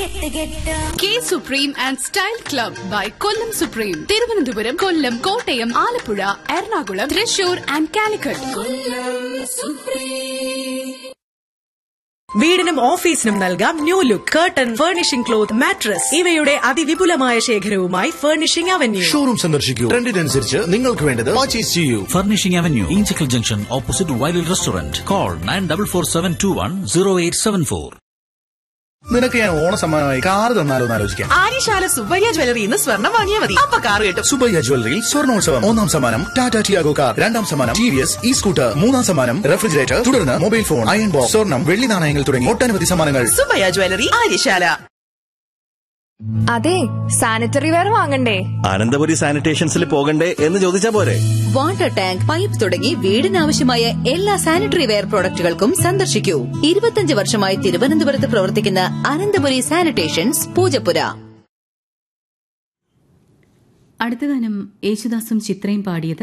K supreme and style club by Kollam supreme Thiruvananthapuram Kollam Kottayam Alappuzha Ernakulam Thrissur and Calicut വീടിനും ഓഫീസിനും നൽകാം new look curtain furnishing cloth mattress ഇവയുടെ അതിവിപുലമായ ശേഖരവുമായി ഫർണിഷിംഗ് അവന്യൂ ഷോറൂം സന്ദർശിക്കൂ ട്രെൻഡിനനുസരിച്ച് നിങ്ങൾക്ക് വേണ്ടത് പർച്ചേസ് ചെയ്യൂ Furnishing Avenue, Inchikal Junction, opposite Wild Restaurant. Call 9447210874. നിനക്ക് ഞാൻ ഓണസമ്മാനമായി കാർ തന്നാലോ എന്ന് ആലോചിക്കാം ആര്യശാല സുബ്ബയ്യ ജ്വല്ലറി ഇന്ന് സ്വർണം വാങ്ങിയാൽ മതി അപ്പൊ കാർ കിട്ടും സുബയ്യ ജ്വല്ലറിയിൽ സ്വർണോത്സവം ഒന്നാം സമ്മാനം ടാറ്റ ടിയാഗോ കാർ രണ്ടാം സമ്മാനം T V S E scooter മൂന്നാം സമ്മാനം റെഫ്രിജറേറ്റർ തുടർന്ന് മൊബൈൽ ഫോൺ അയൺ ബോക്സ് സ്വർണം വെള്ളി നാണയങ്ങൾ തുടങ്ങി ഒട്ടനവധി സമ്മാനങ്ങൾ സുബ്ബയ്യ ജ്വല്ലറി ആര്യശാല അതെ സാനിറ്ററി വെയർ വാങ്ങണ്ടേ അനന്തപുരി സാനിറ്റേഷൻസിൽ പോകണ്ടേ എന്ന് ചോദിച്ചാ പോരെ വാട്ടർ ടാങ്ക് പൈപ്പ് തുടങ്ങി വീടിനാവശ്യമായ എല്ലാ സാനിറ്ററി വെയർ പ്രോഡക്റ്റുകൾക്കും സന്ദർശിക്കൂ ഇരുപത്തിയഞ്ച് വർഷമായി തിരുവനന്തപുരത്ത് പ്രവർത്തിക്കുന്ന അനന്തപുരി സാനിറ്റേഷൻസ് പൂജപ്പുര അടുത്ത ഗാനം യേശുദാസും ചിത്രയും പാടിയത്